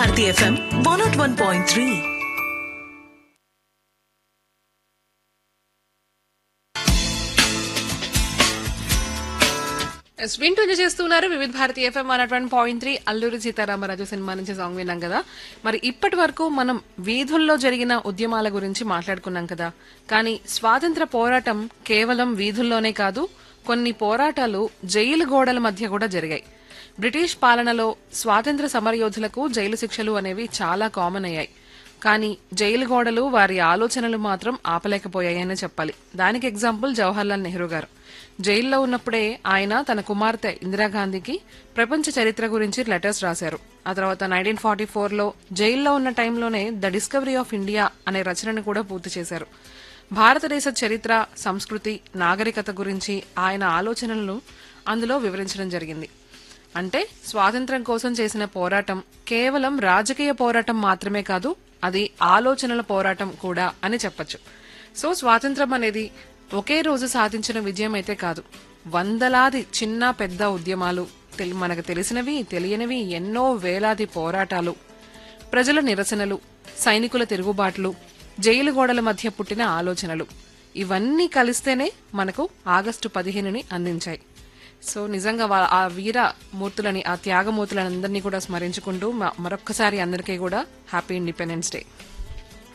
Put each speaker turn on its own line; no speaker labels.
Bharti FM 101.3.
ఎస్ వింటూ enjoy చేస్తున్నారు Vividh Bharati FM one one point three Alluri Sitaramaraju cinema నుంచి సాంగ్ విన్నాం కదా మరి ఇప్పటి వరకు మనం వీధుల్లో జరిగిన ఉద్యమాల గురించి మాట్లాడుకున్నాం కదా కానీ స్వాతంత్ర పోరాటం కేవలం వీధుల్లోనే కాదు కొన్ని పోరాటాలు జైలు గోడల మధ్య కూడా జరిగాయి బ్రిటిష్ పాలనలో స్వాతంత్ర సమరయోధులకు జైలు శిక్షలు అనేవి చాలా కామన్ అయ్యాయి కానీ జైలు గోడలు వారి ఆలోచనలు మాత్రం ఆపలేకపోయాయని చెప్పాలి దానికి ఎగ్జాంపుల్ జవహర్లాల్ నెహ్రూ గారు జైల్లో ఉన్నప్పుడే ఆయన తన కుమార్తె ఇందిరాగాంధీకి ప్రపంచ చరిత్ర గురించి లెటర్స్ రాశారు ఆ తర్వాత నైన్టీన్ ఫార్టీ ఫోర్లో జైల్లో ఉన్న టైంలోనే ద డిస్కవరీ ఆఫ్ ఇండియా అనే రచనను కూడా పూర్తి చేశారు భారతదేశ చరిత్ర సంస్కృతి నాగరికత గురించి ఆయన ఆలోచనలను అందులో వివరించడం జరిగింది అంటే స్వాతంత్ర్యం కోసం చేసిన పోరాటం కేవలం రాజకీయ పోరాటం మాత్రమే కాదు అది ఆలోచనల పోరాటం కూడా అని చెప్పొచ్చు సో స్వాతంత్రం అనేది ఒకే రోజు సాధించిన విజయం అయితే కాదు వందలాది చిన్న పెద్ద ఉద్యమాలు తెలి- మనకు తెలిసినవి తెలియనివి ఎన్నో వేలాది పోరాటాలు ప్రజల నిరసనలు సైనికుల తిరుగుబాట్లు జైలు గోడల మధ్య పుట్టిన ఆలోచనలు ఇవన్నీ కలిస్తేనే మనకు ఆగస్టు పదిహేనుని అందించాయి సో నిజంగా వా- ఆ వీర మూర్తులని ఆ త్యాగమూర్తులని అందరినీ కూడా స్మరించుకుంటూ మ- మరొక్కసారి అందరికీ కూడా హ్యాపీ ఇండిపెండెన్స్ డే